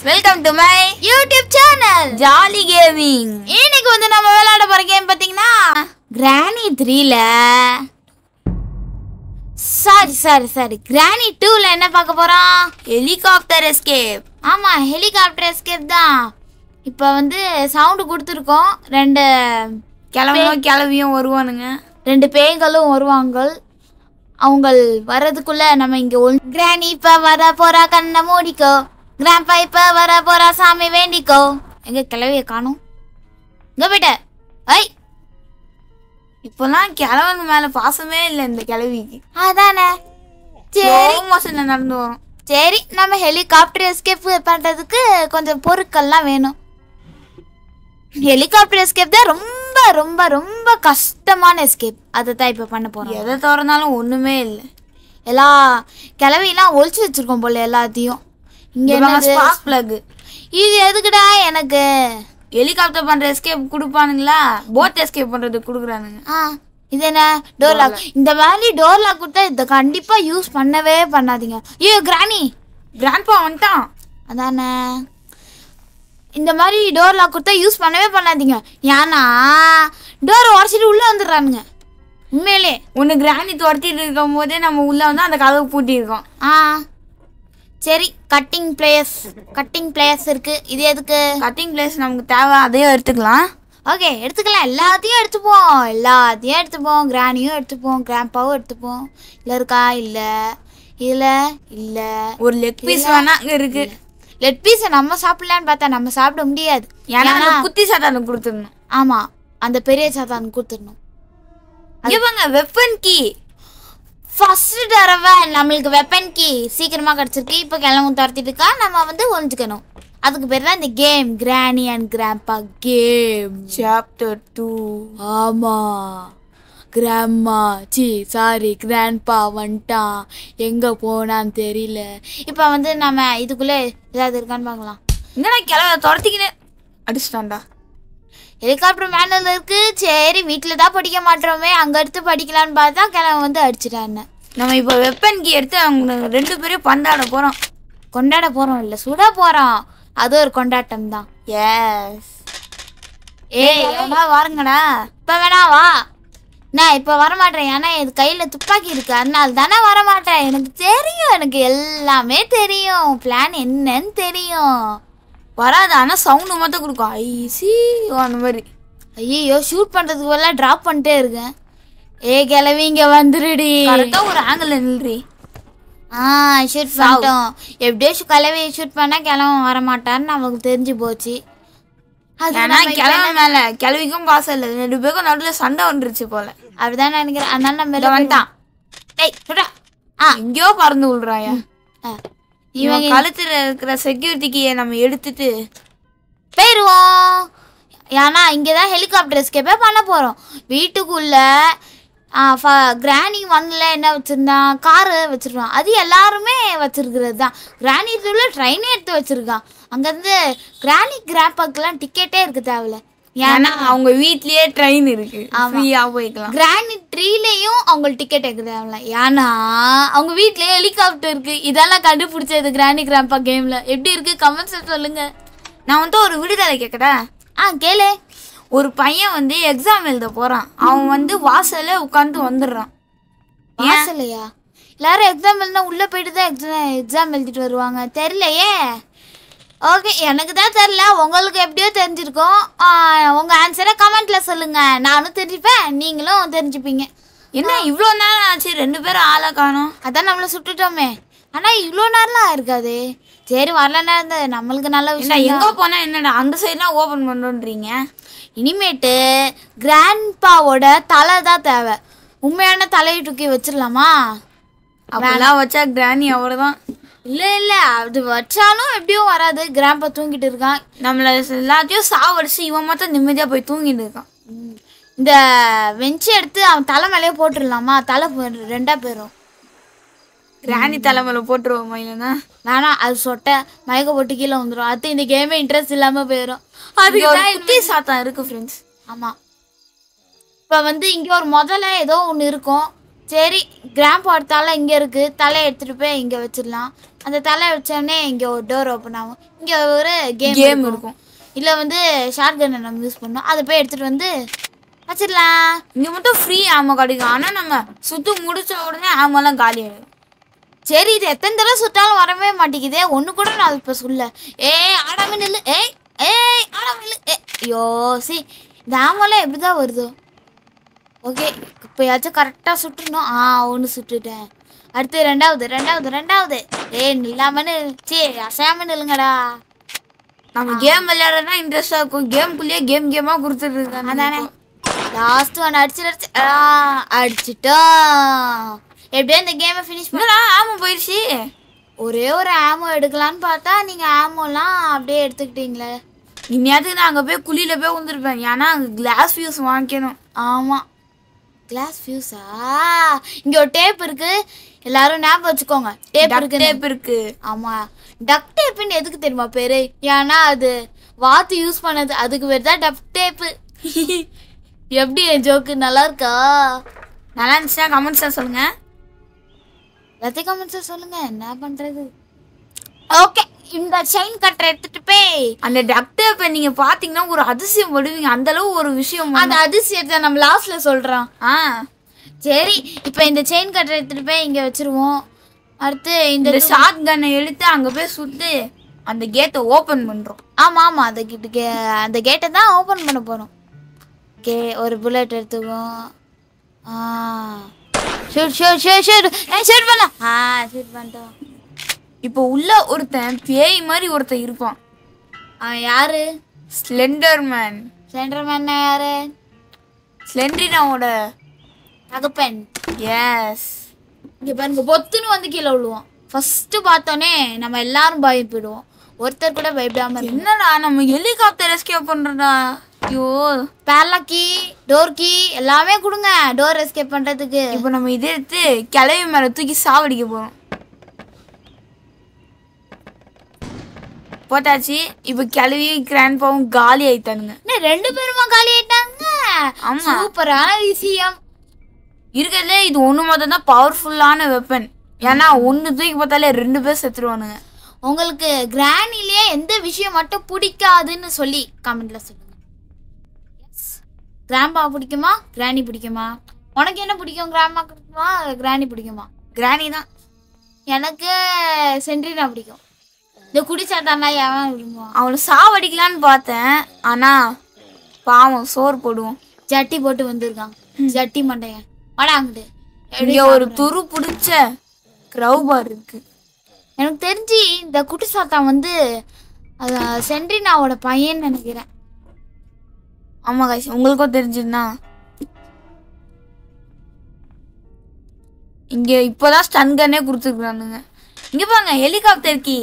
Welcome to my YouTube channel Jolly Gaming இன்னைக்கு வந்து நம்ம விளையாட போற கேம் பாத்தீங்கன்னா கிரானி த்ரீல சாரி சாரி சாரி கிரானி டூல என்ன பார்க்க போறோம் ஹெலிகாப்டர் எஸ்கேப் ஆமா ஹெலிகாப்டர் எஸ்கேப் தான் இப்போ வந்து சவுண்டு கொடுத்துருக்கோம் ரெண்டு கிளம்பும் கிளவியும் வருவானுங்க ரெண்டு பேய்களும் வருவாங்க அவங்க வர்றதுக்குள்ள நம்ம இங்க ஒன் கிரானி இப்ப வர போறா கண்ணை மூடிக்கோ கிராண்ட்பா இப்ப வர போறா சாமி வேண்டிக்கோ எங்க கிளவிய காணும் இங்க போயிட்ட ஐ இப்போலாம் கிழவங்க மேல பாசமே இல்லை இந்த கிழவிக்கு அதானே சரி மோஷன்ல நடந்து வரும் சரி நம்ம ஹெலிகாப்டர் எஸ்கேப் பண்றதுக்கு கொஞ்சம் பொருட்கள்லாம் வேணும் ஹெலிகாப்டர் எஸ்கேப் தான் ரொம்ப ரொம்ப ரொம்ப கஷ்டமான எஸ்கேப் அதை தான் இப்போ பண்ண போறோம் எதை திறந்தாலும் ஒண்ணுமே இல்லை எல்லா கிளவிலாம் ஒளிச்சு வச்சிருக்கோம் போல எல்லாத்தையும் இங்க என்னது? ஸ்பார்க் பிளக் இது எதுக்குடா எனக்கு ஹெலிகாப்டர் பண்ற எஸ்கேப் கொடுப்பானுங்களா போட் எஸ்கேப் பண்றது கொடுக்குறானுங்க ஆ இது என்ன டோர் லாக் இந்த மாதிரி டோர் லாக் கொடுத்தா இதை கண்டிப்பா யூஸ் பண்ணவே பண்ணாதீங்க ஐயோ கிராணி கிராண்ட்பா வந்துட்டான் அதானே இந்த மாதிரி டோர் லாக் கொடுத்தா யூஸ் பண்ணவே பண்ணாதீங்க ஏன்னா டோரை உடச்சிட்டு உள்ள வந்துடுறானுங்க உண்மையிலே ஒன்று கிராணி துரத்திட்டு இருக்கும் போதே நம்ம உள்ள வந்து அந்த கதவு பூட்டியிருக்கோம் ஆ சரி கட்டிங் பிளேயர்ஸ் கட்டிங் பிளேயர்ஸ் இருக்கு இது எதுக்கு கட்டிங் பிளேஸ் நமக்கு தேவை அதையும் எடுத்துக்கலாம் ஓகே எடுத்துக்கலாம் எல்லாத்தையும் எடுத்துப்போம் எல்லாத்தையும் எடுத்துப்போம் கிராணியும் எடுத்துப்போம் கிராம்பாவும் எடுத்துப்போம் இல்லை இருக்கா இல்லை இல்லை இல்லை ஒரு லெக் பீஸ் வேணா அங்க இருக்கு லெட் பீஸை நம்ம சாப்பிடலான்னு பார்த்தா நம்ம சாப்பிட முடியாது ஏன்னா அந்த குத்தி சாத்தானு கொடுத்துடணும் ஆமாம் அந்த பெரிய சாத்தானுக்கு கொடுத்துடணும் இவங்க வெப்பன் கீ ஃபர்ஸ்ட் தடவை நம்மளுக்கு வெப்பன் கீ சீக்கிரமாக கிடச்சிருக்கு இப்போ கிளம்பு துரத்திட்டு இருக்கா நம்ம வந்து ஒழிஞ்சுக்கணும் அதுக்கு பேர் தான் இந்த game Granny and Grandpa game chapter two ஆமா கிராம்மா சி சாரி கிராண்ட்பா வந்துட்டான் எங்கே போனான்னு தெரியல இப்போ வந்து நம்ம இதுக்குள்ளே ஏதாவது இருக்கான்னு பார்க்கலாம் என்னடா கிளம்ப துரத்திக்கினே அடிச்சிட்டான்டா ஹெலிகாப்டர் மேனுவல் இருக்கு சரி வீட்டில் தான் படிக்க மாட்டோமே அங்கே எடுத்து படிக்கலான்னு பார்த்தா கிழவன் வந்து அடிச்சிட்டான்னு நம்ம இப்போ வெப்பன் கீ எடுத்து அவங்க ரெண்டு பேரையும் பந்தாட போறோம் கொண்டாட போகிறோம் இல்லை சுட போகிறோம் அது ஒரு கொண்டாட்டம் தான் எஸ் ஏய் ஏய் வாருங்கடா இப்போ வேணா வா நான் இப்போ வரமாட்டேன் ஏன்னா இது கையில் துப்பாக்கி இருக்கு அதனால தானே வரமாட்டேன் எனக்கு தெரியும் எனக்கு எல்லாமே தெரியும் பிளான் என்னன்னு தெரியும் வராது ஆனா சவுண்டு மட்டும் கொடுக்கும் ஐசி அந்த மாதிரி ஐயோ ஷூட் பண்ணுறதுக்கு பதிலாக ட்ராப் பண்ணிட்டே இருக்கேன் ஏ கிளவி இங்கே வந்துருடி கரெக்டா ஒரு ஆங்கிள் நில்றி ஆ ஷூட் பண்ணிட்டோம் எப்படியோ ஷு- கிளவி ஷூட் பண்ணால் கிளவன் வரமாட்டான்னு நமக்கு தெரிஞ்சு போச்சு அது ஏன்னா கிளம்ப மேல கிளவிக்கும் பாசம் இல்லை ரெண்டு பேருக்கும் நடுவில் சண்டை வந்துருச்சு போல அப்படிதான் நினைக்கிறேன் அதனால நம்ம இதை வந்துட்டான் டேய் சுடா ஆ எங்கேயோ பறந்து விடுறாயா ஆ. இவன் கழுத்துல இருக்கிற செக்யூரிட்டிக்கு நம்ம எடுத்துட்டு போயிடுவோம் ஏன்னா இங்கே தான் ஹெலிகாப்டர் எஸ்கேப்பே பண்ண போகிறோம் வீட்டுக்குள்ள கிராணி ஒன்ல என்ன வச்சுருந்தான் காரு வச்சுருக்கான் அது எல்லாருமே வச்சிருக்கிறது தான் கிராணி இதுல ட்ரெயினே எடுத்து வச்சிருக்கான் அங்கேருந்து கிராணி கிராப்பாக்கெல்லாம் டிக்கெட்டே இருக்கு தேவையில்ல ஏன்னா அவங்க வீட்லயே ட்ரெயின் இருக்கு ஃப்ரீயா போய்க்கலாம் கிராணி ட்ரீலையும் அவங்களுக்கு டிக்கெட் எடுக்க தேவையில்ல ஏன்னா அவங்க வீட்லயே ஹெலிகாப்டர் இருக்கு இதெல்லாம் கண்டுபிடிச்சது கிராணி கிராம்பா கேம்ல எப்படி இருக்கு கமெண்ட்ஸ் சொல்லுங்க நான் வந்து ஒரு விடுதலை கேட்கடா ஆ கேளு ஒரு பையன் வந்து எக்ஸாம் எழுத போறான் அவன் வந்து வாசல்ல உட்காந்து வந்துடுறான் வாசலையா எல்லாரும் எக்ஸாம் எழுதினா உள்ளே போயிட்டு தான் எக்ஸாம் எக்ஸாம் எழுதிட்டு வருவாங்க தெரியலையே ஓகே எனக்கு தான் தெரில உங்களுக்கு எப்படியோ தெரிஞ்சிருக்கும் ஆ, உங்க ஆன்சரை கமெண்ட்ல சொல்லுங்க நானும் தெரிஞ்சுப்பேன் நீங்களும் தெரிஞ்சுப்பீங்க என்ன இவ்வளோ நேரம் ஆச்சு ரெண்டு பேரும் ஆளை காணோம் அதான் நம்மளை சுட்டுட்டோமே ஆனா இவ்வளோ நேரம்லாம் இருக்காது சரி வரலன்னா இருந்தது நம்மளுக்கு நல்ல என்ன விஷயம் எங்க போனா என்னடா அந்த சைடுலாம் ஓபன் பண்ணுன்றீங்க இனிமேட்டு கிராண்ட்பாவோட தலை தான் தேவை உண்மையான தலையை தூக்கி வச்சிடலாமா அப்பெல்லாம் வச்சா கிராணி அவ்வளோதான் இல்ல இல்ல அது வச்சாலும் எப்படியும் வராது கிராம்பா தூங்கிட்டு இருக்கான் நம்மள எல்லாத்தையும் சாவடிச்சு இவன் மட்டும் நிம்மதியா போய் தூங்கிட்டு இருக்கான் இந்த வெஞ்சு எடுத்து அவன் தலை மேலேயே போட்டுடலாமா தலை போயிடும் ரெண்டா போயிடும் கிராணி தலைமையில போட்டுருவோமா இல்லைன்னா வேணாம் அது சொட்ட மயக்க போட்டு கீழே வந்துடும் அது இந்த கேமே இன்ட்ரெஸ்ட் இல்லாம போயிடும் இங்க அதுக்கு ஒரு தான் குட்டி சாத்தான் இருக்கு ஃப்ரெண்ட்ஸ் ஆமா இப்ப வந்து இங்க ஒரு முதல்ல ஏதோ ஒண்ணு இருக்கும் சரி கிராம்ப் தலை இங்க இருக்கு தலை எடுத்துட்டு போய் இங்க வச்சிடலாம் அந்த தலை வச்சோடனே இங்கே ஒரு டோர் ஓப்பன் ஆகும் இங்கே ஒரு கேம் கேம் இருக்கும் இல்லை வந்து ஷார்ட் கன்னை நம்ம யூஸ் பண்ணோம் அதை போய் எடுத்துகிட்டு வந்து வச்சிடலாம் இங்க மட்டும் ஃப்ரீ ஆமோ கிடைக்கும் ஆனா நம்ம சுத்து முடிச்ச உடனே ஆமெல்லாம் காலி ஆயிடும் சரி இது எத்தனை தடவை சுட்டாலும் வரவே மாட்டேங்குதே ஒன்று கூட நான் இப்போ சொல்ல ஏய் ஆடாம நில்லு ஏய் ஏய் ஆடாம நில்லு ஏ ஐயோ சி இந்த ஆமெல்லாம் எப்படி தான் வருதோ ஓகே இப்போயாச்சும் கரெக்டாக சுட்டுணும் ஆ ஒன்று சுட்டுட்டேன் அடுத்து ரெண்டாவது ரெண்டாவது ரெண்டாவது ஏய் நில்லாமன்னு சே அசையாம நில்லுங்கடா நம்ம கேம் விளையாடுறதுனா இன்ட்ரெஸ்டா இருக்கும் கேம்குள்ளேயே கேம் கேமா கொடுத்துட்டு அதானே இருக்காங்க லாஸ்ட் ஒன் அடிச்சு அடிச்சு ஆ அடிச்சிட்டோம் எப்படியோ இந்த கேமை ஃபினிஷ் பண்ண என்னடா ஆமா போயிடுச்சு ஒரே ஒரு ஆமோ எடுக்கலான்னு பார்த்தா நீங்க ஆமோலாம் அப்படியே எடுத்துக்கிட்டீங்களே இனியாவது நான் அங்க போய் குழியில போய் வந்துருப்பேன் ஏன்னா அங்க கிளாஸ் வியூஸ் வாங்கிக்கணும் ஆமா கிளாஸ் ஃபியூஸா இங்க ஒரு டேப் இருக்கு எல்லாரும் ஞாபகம் வச்சுக்கோங்க டேப் இருக்கு டேப் இருக்கு ஆமா டக் டேப்புன்னு எதுக்கு தெரியுமா பேரு ஏன்னா அது வாத்து யூஸ் பண்ணது அதுக்கு பேர் தான் டக் டேப்பு எப்படி என் ஜோக்கு நல்லா இருக்கா நல்லா இருந்துச்சுன்னா கமெண்ட்ஸ்ல சொல்லுங்க எல்லாத்தையும் கமெண்ட்ஸை சொல்லுங்க என்ன பண்றது ஓகே இந்த செயின் கட்டரை எடுத்துட்டு போய் அந்த டக் டேப்பை நீங்க பாத்தீங்கன்னா ஒரு அதிசயம் படுவீங்க அந்த அளவு ஒரு விஷயம் அந்த அதிசயத்தை நம்ம லாஸ்ட்ல சொல்றோம் ஆ சரி இப்போ இந்த செயின் கட்டரை எடுத்துட்டு போய் இங்க வச்சிருவோம் அடுத்து இந்த இந்த ஷார்ட் கன்னை எடுத்து அங்க போய் சுட்டு அந்த கேட்டை ஓபன் பண்றோம் ஆமா ஆமா அந்த கிட்ட கே- அந்த கேட்டை தான் ஓபன் பண்ண போறோம் ஓகே ஒரு புல்லட் எடுத்துக்குவோம் ஆ ஷூட் ஷூட் ஷூட் ஷூட் ஏ ஷூட் பண்ணலாம் ஆ ஷூட் பண்ணிட்டோம் இப்போ உள்ள ஒருத்தன் பேய் மாதிரி ஒருத்தன் இருப்பான் ஆ யாரு ஸ்லெண்டர் மேன் சென்டர் மேன் யாரு ஸ்லெண்ட்ரினாவோட தகப்பன் எஸ் இங்க பாருங்க பொத்துன்னு வந்து கீழே விழுவோம் ஃபர்ஸ்ட் பார்த்தோன்னே நம்ம எல்லாரும் பயப்படுவோம் ஒருத்தர் கூட பயப்படாம இருக்கு என்னடா நம்ம ஹெலிகாப்டர் எஸ்கேப் பண்றடா ஐயோ பேரலா கீ டோர் கீ எல்லாமே கொடுங்க டோர் எஸ்கேப் பண்றதுக்கு இப்போ நம்ம இதை எடுத்து கிளவி மேல தூக்கி சாவடிக்க போறோம் போட்டாச்சு இப்போ கிளவி கிராண்ட்பாவும் காலி ஆயிட்டானுங்க என்ன ரெண்டு பேருமா காலி ஆயிட்டாங்க ஆமா. சூப்பரான விஷயம் இருக்கிறதுலே இது ஒன்று மட்டும் தான் பவர்ஃபுல்லான வெப்பன் ஏன்னா ஒன்று தூக்கி பார்த்தாலே ரெண்டு பேர் செத்துருவானுங்க உங்களுக்கு கிராணிலேயே எந்த விஷயம் மட்டும் பிடிக்காதுன்னு சொல்லி கமெண்ட்ல சொல்லுங்க கிராம்பா பிடிக்குமா கிராணி பிடிக்குமா உனக்கு என்ன பிடிக்கும் கிராம்பா பிடிக்குமா கிராணி பிடிக்குமா கிராணி தான் எனக்கு சென்ட்ரினா பிடிக்கும் இந்த குடிச்சாட்டானா எவன் விரும்புவான் அவனை சாவடிக்கலான்னு பார்த்தேன் ஆனா பாவம் சோறு போடுவோம் ஜட்டி போட்டு வந்திருக்கான் ஜட்டி மண்டையன் வாடாங்கிட்டு இங்க ஒரு துரு பிடிச்ச க்ரௌபார் இருக்கு எனக்கு தெரிஞ்சு இந்த குட்டி சாத்தான் வந்து அது சென்ட்ரினாவோட பையன் நினைக்கிறேன் ஆமா காய்ச்சி உங்களுக்கும் தெரிஞ்சிருந்தா இங்க இப்போதான் ஸ்டன் கன்னே கொடுத்துருக்குறானுங்க இங்க பாருங்க ஹெலிகாப்டர் கீ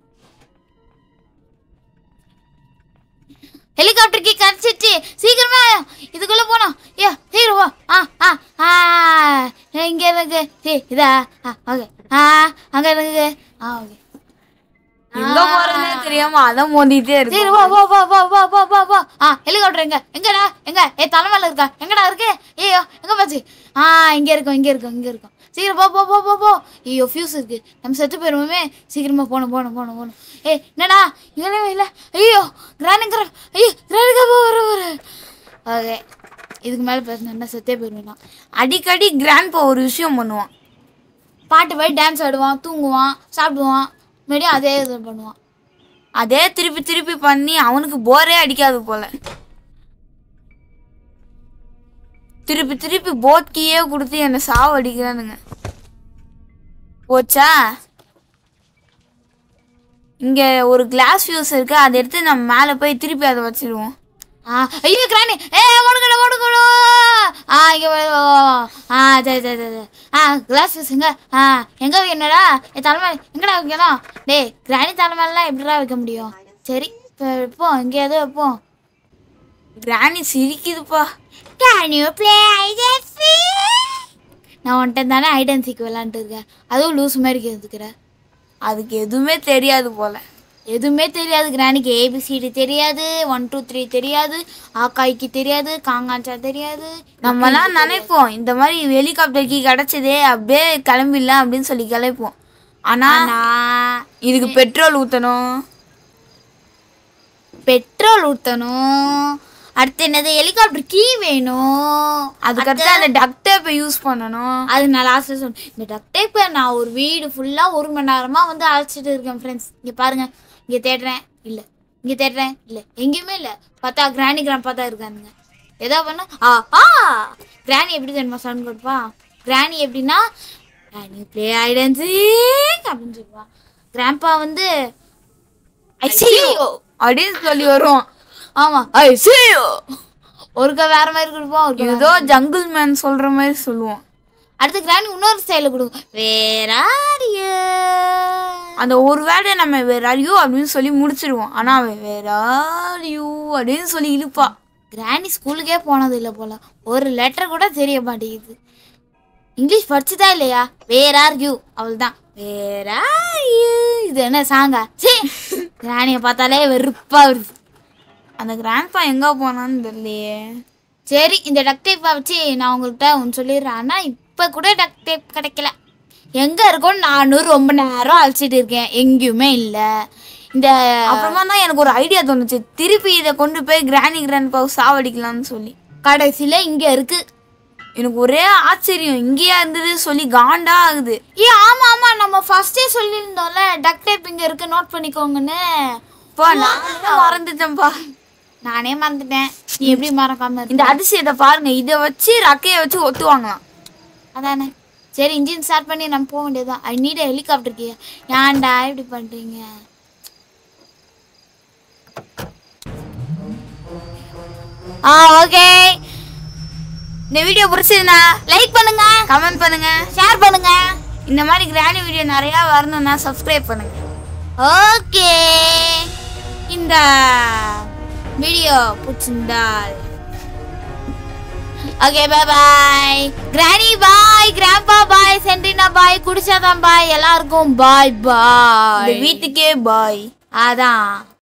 ஹெலிகாப்டர் கீ கிடைச்சிச்சு சீக்கிரமா இதுக்குள்ள போனோம் ஏ சீக்கிரம் போ ஆ ஆ ஆ இங்க இருக்கு சீ, இதா ஆ ஓகே ஆ அங்க இருக்கு ஆ ஓகே எங்க போறதுனே தெரியாம அதை மோதிட்டே இருக்கு சரி வா வா வா வா வா வா வா வா ஆ ஹெலிகாப்டர் எங்க எங்கடா எங்க ஏ தலைமையில இருக்கா எங்கடா இருக்கு ஐயோ எங்க போச்சு ஆ இங்க இருக்கும் இங்க இருக்கும் இங்க இருக்கும் சீக்கிரம் போ போ போ போ போ ஐயோ ஃபியூஸ் இருக்கு நம்ம செத்து போயிருவோமே சீக்கிரமா போகணும் போகணும் போகணும் போகணும் ஏய் என்னடா இல்லவே இல்லை ஐயோ கிரானுங்கிற ஐயோ கிரானுங்க போ வர வர ஓகே இதுக்கு மேலே பேசணும்னா செத்தே போயிருவேன் நான் அடிக்கடி கிராண்ட்பா ஒரு விஷயம் பண்ணுவான் பாட்டு போய் டான்ஸ் ஆடுவான் தூங்குவான் சாப்பிடுவான் மறுபடியும் அதே இது பண்ணுவான் அதே திருப்பி திருப்பி பண்ணி அவனுக்கு போரே அடிக்காது போல திருப்பி திருப்பி போட் கீயே கொடுத்து என்னை சாவடிக்கிறானுங்க போச்சா இங்க ஒரு கிளாஸ் ஃபியூஸ் இருக்கு அதை எடுத்து நம்ம மேலே போய் திருப்பி அதை வச்சிருவோம் ஆ ஐயோ கிராணி ஏ ஓடுங்கடா ஓடுங்கடா ஆ இங்கே ஆ சரி சரி சரி சரி. ஆ கிளாஸ் பீஸுங்க ஆ எங்கே வைக்கணும்டா என் தலைமை எங்கடா வைக்கணும் டேய் கிராணி தலைமையெல்லாம் எப்படிடா வைக்க முடியும் சரி இப்போ வைப்போம் எங்கேயாவது வைப்போம் கிராணி சிரிக்குதுப்பா Can you play hide and seek? நான் உன்ட்ட தானே ஹைட் அண்ட் சீக் விளாண்டுட்டு இருக்கேன் அதுவும் லூஸ் மாதிரி கேட்டுக்கிற அதுக்கு எதுவுமே தெரியாது போல எதுவுமே தெரியாது கிராணிக்கு ஏபிசிடி தெரியாது ஒன் டூ த்ரீ தெரியாது ஆக்காய்க்கு தெரியாது காங்காச்சா தெரியாது நம்மலாம் நினைப்போம் இந்த மாதிரி ஹெலிகாப்டர் கீ கிடைச்சதே அப்படியே கிளம்பிடலாம் அப்படின்னு சொல்லி கிளப்போம் ஆனா ஆனா இதுக்கு பெட்ரோல் ஊத்தணும் பெட்ரோல் ஊற்றணும் அடுத்து என்னது ஹெலிகாப்டர் கீ வேணும் அதுக்கடுத்து அந்த டக்டேப்பை யூஸ் பண்ணணும் அது நான் லாஸ்ட்டில் சொன்னேன் இந்த டக் டேப்பை நான் ஒரு வீடு ஃபுல்லாக ஒரு மணி நேரமாக வந்து அழைச்சிட்டு இருக்கேன் ஃப்ரெண்ட்ஸ் இங்கே பாருங்க இங்கே தேடுறேன் இல்லை இங்கே தேடுறேன் இல்லை எங்கேயுமே இல்லை பார்த்தா கிராணி கிராண்ட் பார்த்தா இருக்கானுங்க எதா பண்ண ஆ ஆ கிராணி எப்படி தெரியுமா சவுண்ட் கொடுப்பா கிராணி எப்படின்னா கிராணி ப்ளே ஆயிடன்ஸு அப்படின்னு சொல்லுவா கிராண்ட்பா வந்து ஐ see அப்படின்னு சொல்லி வரும் ஆமா ஐ see you ஒருக்கா வேற மாதிரி கொடுப்போம் ஒருக்கா ஏதோ ஜங்கிள் மேன் சொல்ற மாதிரி சொல்லுவோம் அடுத்து கிராணி இன்னொரு ஸ்டைல கொடுக்கும் வேற அந்த ஒரு வேலையை நம்ம வேற அறியோ அப்படின்னு சொல்லி முடிச்சிருவோம் ஆனா அவன் வேற அறியோ அப்படின்னு சொல்லி இழுப்பா கிராணி ஸ்கூலுக்கே போனது இல்லை போல ஒரு லெட்டர் கூட தெரிய மாட்டேங்குது இங்கிலீஷ் படிச்சுதா இல்லையா வேர் ஆர் யூ அவள் தான் வேர் ஆர் யூ இது என்ன சாங்கா சே கிராணியை பார்த்தாலே வெறுப்பா வருது அந்த கிராண்ட்பா எங்க போனான்னு தெரியலையே சரி இந்த டக் டேப்பை வச்சு நான் உங்கள்கிட்ட ஒன்று சொல்லிடுறேன் ஆனால் இப்போ கூட டக் டேப் கிடைக்கல எங்கே இருக்கோன்னு நானும் ரொம்ப நேரம் அழைச்சிட்டு இருக்கேன் எங்கேயுமே இல்லை இந்த அப்புறமா தான் எனக்கு ஒரு ஐடியா தோணுச்சு திருப்பி இதை கொண்டு போய் கிராணி கிராண்ட்பாவை சாவடிக்கலாம்னு சொல்லி கடைசியில் இங்கே இருக்கு எனக்கு ஒரே ஆச்சரியம் இங்கேயா இருந்தது சொல்லி காண்டா ஆகுது ஏ ஆமாம் ஆமாம் நம்ம ஃபர்ஸ்டே சொல்லியிருந்தோம்ல டக் டேப் இங்கே இருக்கு நோட் பண்ணிக்கோங்கன்னு பா நான் மறந்துட்டேன்ப்பா நானே மறந்துட்டேன் நீ எப்படி மறக்காம இருந்த இந்த அதிசயத்தை பாருங்க இதை வச்சு ரக்கையை வச்சு ஒத்து வாங்கலாம் அதானே சரி இன்ஜின் ஸ்டார்ட் பண்ணி நம்ம போக வேண்டியதுதான் ஐ நீட் ஹெலிகாப்டர் கே ஏன்டா இப்படி பண்ணுறீங்க ஆ ஓகே இந்த வீடியோ பிடிச்சிருந்தா லைக் பண்ணுங்க கமெண்ட் பண்ணுங்க ஷேர் பண்ணுங்க இந்த மாதிரி கிராணி வீடியோ நிறையா வரணும்னா சப்ஸ்கிரைப் பண்ணுங்க ஓகே இந்த வீடியோ பிடிச்சிருந்தால் ஓகே பாய் பாய் கிராணி பாய் கிராம்பா பாய் சென்டினா பாய் குடிச்சாதான் பாய் எல்லாருக்கும் பாய் இந்த பாய் வீட்டுக்கே பாய் அதான்